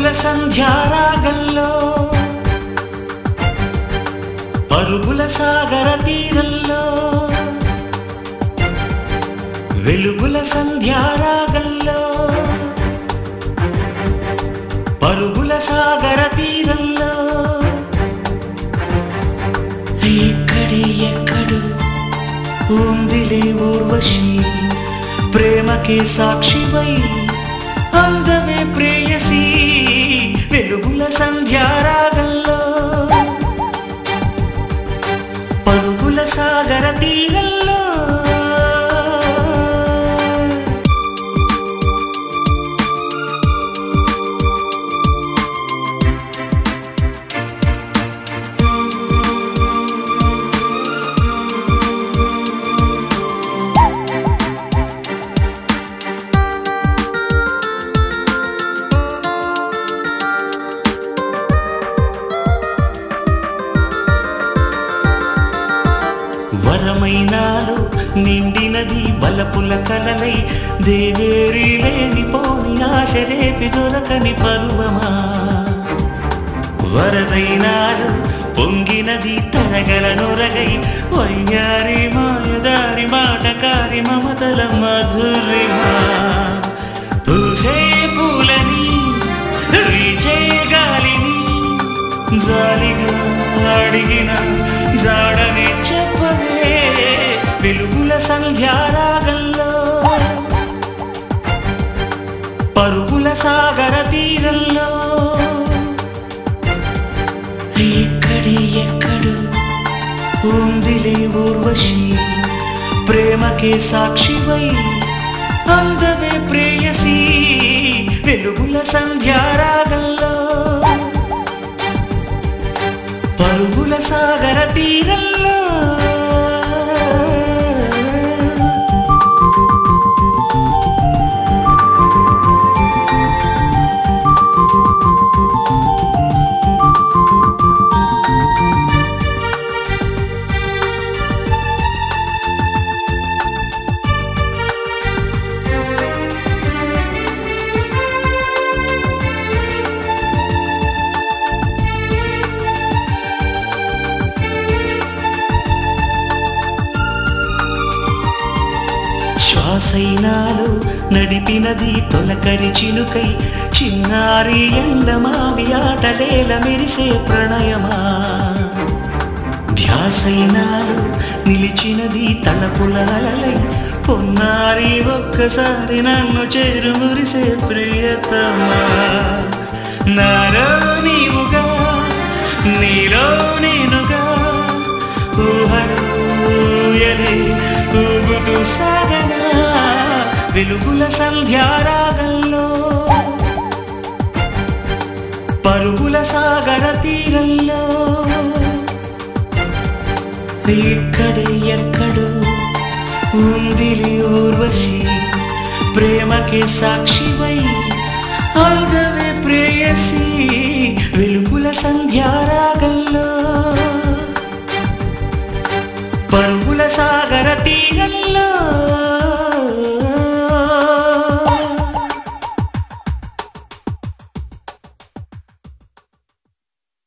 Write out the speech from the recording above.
పరుగుల సంధ్యారాగంలో పరుగుల సాగర తీరంలో వెలుగుల సంధ్యారాగంలో పరుగుల సాగర తీరంలో ఇక్కడే ఎక్కడు ఉందిలే ఊర్వశి ప్రేమకే సాక్షివై అందమే ప్రేయసి వెలుగుల సంధ్యారాగంలో పరుగుల సాగర తీరంలో వరమైనాలు నిండినది బలపుల కలలై దేవేరి లేని పోని ఆశ రేపి దొరకని పరువమా వరదైనాలు పొంగినది తరగల నొరగై వయ్యారి మాయదారి మాటకారి మమతల మధురిమా పూసే పూలని రీచే గాలిని జాలిగా అడిగిన జాడని చెప్పవే వెలుగుల సంధ్యారాగంలో పరుగుల సాగర తీరంలో ఇక్కడే ఎక్కడు ఉందిలే ఊర్వశి ప్రేమకే సాక్షివై అందమే ప్రేయసి వెలుగుల సంధ్యారాగంలో పరుగుల సాగర తీరంలో శ్వాసైనాలు నడిపినది తొలకరి చిలుకై చిన్నారి ఎండమావి ఆటలేల మెరిసే ప్రణయమా ధ్యాసైనాలు నిలిచినది తలపుల అలలై పొన్నారి ఒక్కసారి నన్ను చేరు మురిసే ప్రియతమా నాలో నీవుగా నీలో నేనుగా ఊహలే ఊగుతూ సాగనా వెలుగుల సంధ్యారాగంలో పరుగుల సాగర తీరంలో ఇక్కడే ఎక్కడో ఉందిలి ఊర్వశి ప్రేమకే సాక్షివై అందమే ప్రేయసి వెలుగుల సంధ్యారాగంలో పరుగుల సాగర తీరంలో